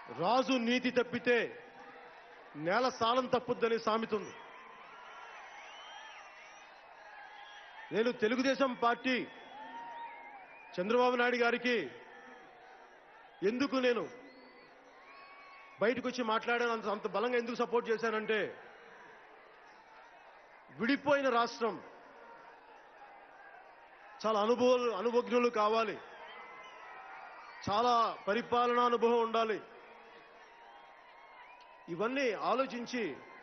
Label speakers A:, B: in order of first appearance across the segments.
A: రాజు నీతి తప్పితే నేల సాలం తప్పుద్దని సామెత ఉంది నేను తెలుగుదేశం పార్టీ చంద్రబాబు నాయుడు గారికి ఎందుకు నేను బయటకు వచ్చి మాట్లాడాను అంత అంత బలంగా ఎందుకు సపోర్ట్ చేశానంటే విడిపోయిన రాష్ట్రం చాలా అనుభవాలు అనుభజ్ఞులు కావాలి చాలా పరిపాలనా అనుభవం ఉండాలి ఇవన్నీ ఆలోచించి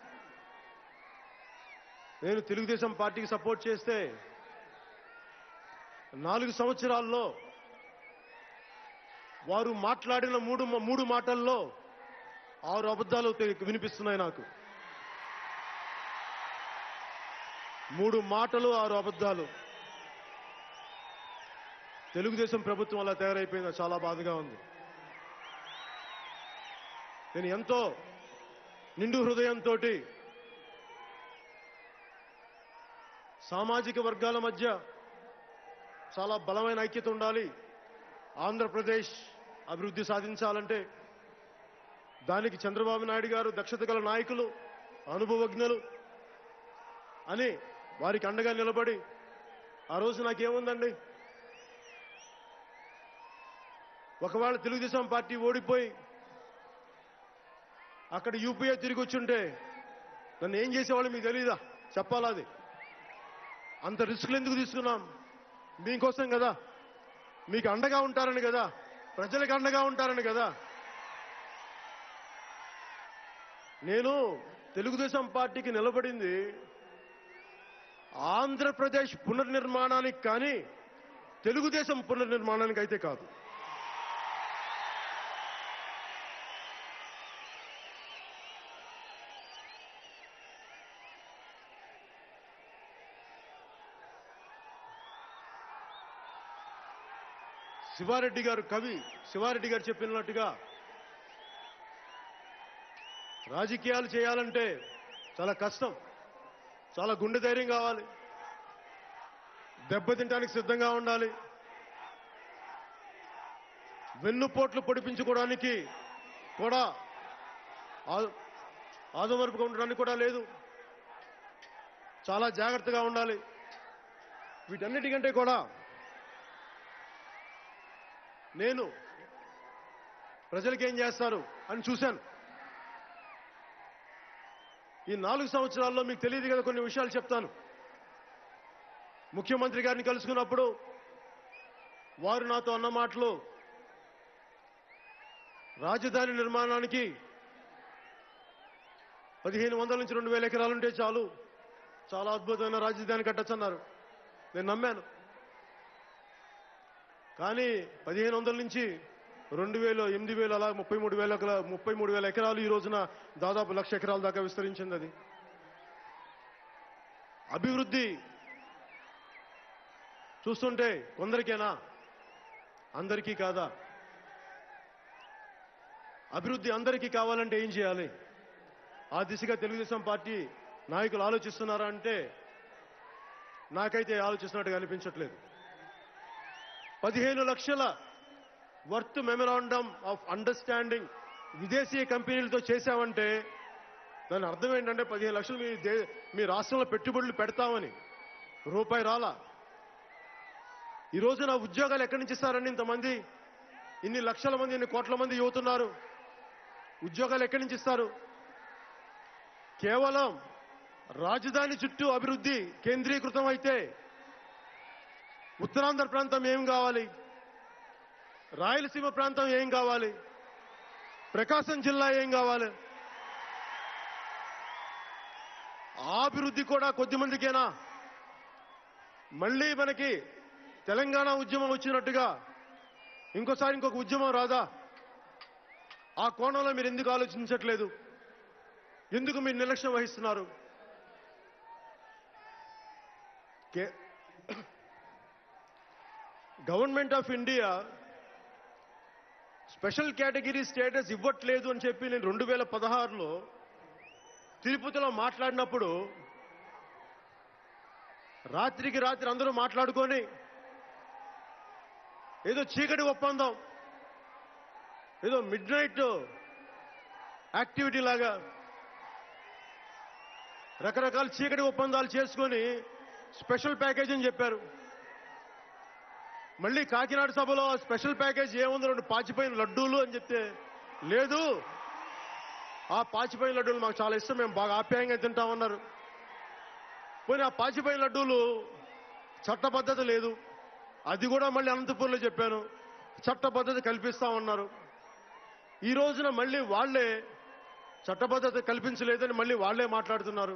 A: నేను తెలుగుదేశం పార్టీకి సపోర్ట్ చేస్తే నాలుగు సంవత్సరాల్లో వారు మాట్లాడిన మూడు మూడు మాటల్లో ఆరు అబద్ధాలు తె- వినిపిస్తున్నాయి నాకు మూడు మాటలు ఆరు అబద్ధాలు తెలుగుదేశం ప్రభుత్వం అలా తయారైపోయింది చాలా బాధగా ఉంది నేను ఎంతో నిండు హృదయంతో సామాజిక వర్గాల మధ్య చాలా బలమైన ఐక్యత ఉండాలి ఆంధ్రప్రదేశ్ అభివృద్ధి సాధించాలంటే దానికి చంద్రబాబు నాయుడు గారు దక్షత గల నాయకులు అనుభవజ్ఞులు అని వారికి అండగా నిలబడి ఆ రోజు నాకేముందండి ఒకవేళ తెలుగుదేశం పార్టీ ఓడిపోయి అక్కడ యూపీఏ తిరిగి వచ్చుంటే నన్ను ఏం చేసేవాళ్ళు మీకు తెలీదా చెప్పాలా అది అంత రిస్కులు ఎందుకు తీసుకున్నాం మీకోసం కదా మీకు అండగా ఉంటారని కదా ప్రజలకు అండగా ఉంటారని కదా నేను తెలుగుదేశం పార్టీకి నిలబడింది ఆంధ్రప్రదేశ్ పునర్నిర్మాణానికి కానీ తెలుగుదేశం పునర్నిర్మాణానికి అయితే కాదు శివారెడ్డి గారు కవి శివారెడ్డి గారు చెప్పినట్టుగా రాజకీయాలు చేయాలంటే చాలా కష్టం చాలా గుండె ధైర్యం కావాలి దెబ్బతింటానికి సిద్ధంగా ఉండాలి వెన్నుపోట్లు పొడిపించుకోవడానికి కూడా ఆ- ఆదమరుపుగా ఉండడానికి కూడా లేదు చాలా జాగ్రత్తగా ఉండాలి వీటన్నిటికంటే కూడా నేను ప్రజలకి ఏం చేస్తారు అని చూశాను ఈ నాలుగు సంవత్సరాల్లో మీకు తెలియదు కదా కొన్ని విషయాలు చెప్తాను ముఖ్యమంత్రి గారిని కలుసుకున్నప్పుడు వారు నాతో అన్న మాటలు రాజధాని నిర్మాణానికి పదిహేను వందల నుంచి రెండు వేల ఎకరాలుంటే చాలు చాలా అద్భుతమైన రాజధాని కట్టచ్చన్నారు నేను నమ్మాను కానీ పదిహేను వందల నుంచి రెండు వేలు ఎనిమిది వేలు అలా ముప్పై మూడు వేల ఎకరా- ముప్పై మూడు వేల ఎకరాలు ఈ రోజున దాదాపు లక్ష ఎకరాల దాకా విస్తరించింది అది అభివృద్ధి చూస్తుంటే కొందరికేనా అందరికీ కాదా అభివృద్ధి అందరికీ కావాలంటే ఏం చేయాలి ఆ దిశగా తెలుగుదేశం పార్టీ నాయకులు ఆలోచిస్తున్నారా అంటే నాకైతే ఆలోచిస్తున్నట్టుగా అనిపించట్లేదు పదిహేను లక్షల వర్త్ మెమరాండమ్ ఆఫ్ అండర్స్టాండింగ్ విదేశీ కంపెనీలతో చేశామంటే దాని అర్థం ఏంటంటే పదిహేను లక్షలు మీ దే మీ రాష్ట్రంలో పెట్టుబడులు పెడతామని రూపాయి రాలా ఈ రోజున ఉద్యోగాలు ఎక్కడి నుంచి ఇస్తారండి ఇంతమంది ఇన్ని లక్షల మంది ఇన్ని కోట్ల మంది యువతున్నారు ఉద్యోగాలు ఎక్కడి నుంచి ఇస్తారు కేవలం రాజధాని చుట్టూ అభివృద్ధి కేంద్రీకృతం అయితే ఉత్తరాంధ్ర ప్రాంతం ఏం కావాలి రాయలసీమ ప్రాంతం ఏం కావాలి ప్రకాశం జిల్లా ఏం కావాలి ఆ అభివృద్ధి కూడా కొద్ది మందికేనా మళ్ళీ మనకి తెలంగాణ ఉద్యమం వచ్చినట్టుగా ఇంకోసారి ఇంకొక ఉద్యమం రాదా ఆ కోణంలో మీరు ఎందుకు ఆలోచించట్లేదు ఎందుకు మీరు నిర్లక్ష్యం వహిస్తున్నారు కే- government of India special category status ఇవ్వట్లేదు అని చెప్పి నేను రెండు వేల పదహారులో తిరుపతిలో మాట్లాడినప్పుడు రాత్రికి రాత్రి అందరూ మాట్లాడుకొని ఏదో చీకటి ఒప్పందం ఏదో మిడ్ నైట్ యాక్టివిటీ లాగా రకరకాల చీకటి ఒప్పందాలు చేసుకొని స్పెషల్ ప్యాకేజ్ అని చెప్పారు మళ్ళీ కాకినాడ సభలో ఆ స్పెషల్ ప్యాకేజ్ ఏముంది రెండు పాచిపోయిన లడ్డూలు అని చెప్తే లేదు ఆ పాచిపోయిన లడ్డూలు మాకు చాలా ఇష్టం మేము బాగా ఆప్యాయంగా తింటామన్నారు పోనీ ఆ పాచిపోయిన లడ్డూలు చట్టబద్ధత లేదు అది కూడా మళ్ళీ అనంతపూర్లో చెప్పాను చట్టబద్ధత కల్పిస్తామన్నారు ఈ రోజున మళ్ళీ వాళ్ళే చట్టబద్ధత కల్పించలేదని మళ్ళీ వాళ్ళే మాట్లాడుతున్నారు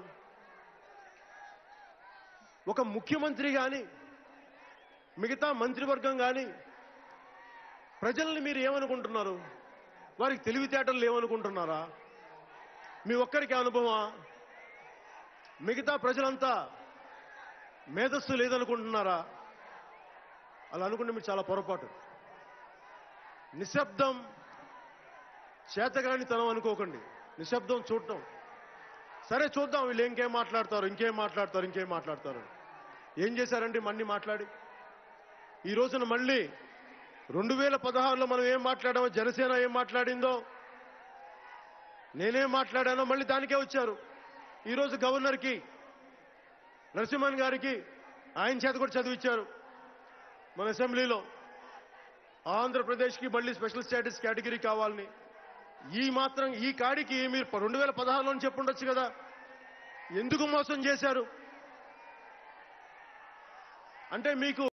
A: ఒక ముఖ్యమంత్రి కానీ మిగతా మంత్రివర్గం కానీ ప్రజల్ని మీరు ఏమనుకుంటున్నారు వారికి తెలివితేటలు లేవనుకుంటున్నారా మీ ఒక్కరికి అనుభవమా మిగతా ప్రజలంతా మేధస్సు లేదనుకుంటున్నారా అలా అనుకుంటే మీరు చాలా పొరపాటు నిశ్శబ్దం చేతగానితనం అనుకోకండి నిశ్శబ్దం చూడటం సరే చూద్దాం వీళ్ళు ఇంకేం మాట్లాడతారు ఇంకేం మాట్లాడతారు ఇంకేం మాట్లాడతారు ఏం చేశారండి మన్ని మాట్లాడి ఈ రోజున మళ్ళీ రెండు వేల పదహారులో మనం ఏం మాట్లాడామో జనసేన ఏం మాట్లాడిందో నేనేం మాట్లాడానో మళ్ళీ దానికే వచ్చారు ఈరోజు గవర్నర్కి నరసింహన్ గారికి ఆయన చేత కూడా చదివించారు మన అసెంబ్లీలో ఆంధ్రప్రదేశ్కి మళ్ళీ స్పెషల్ స్టేటస్ కేటగిరీ కావాలని ఈ మాత్రం ఈ కాడికి మీరు రెండు వేల పదహారులో చెప్పుండొచ్చు కదా ఎందుకు మోసం చేశారు అంటే మీకు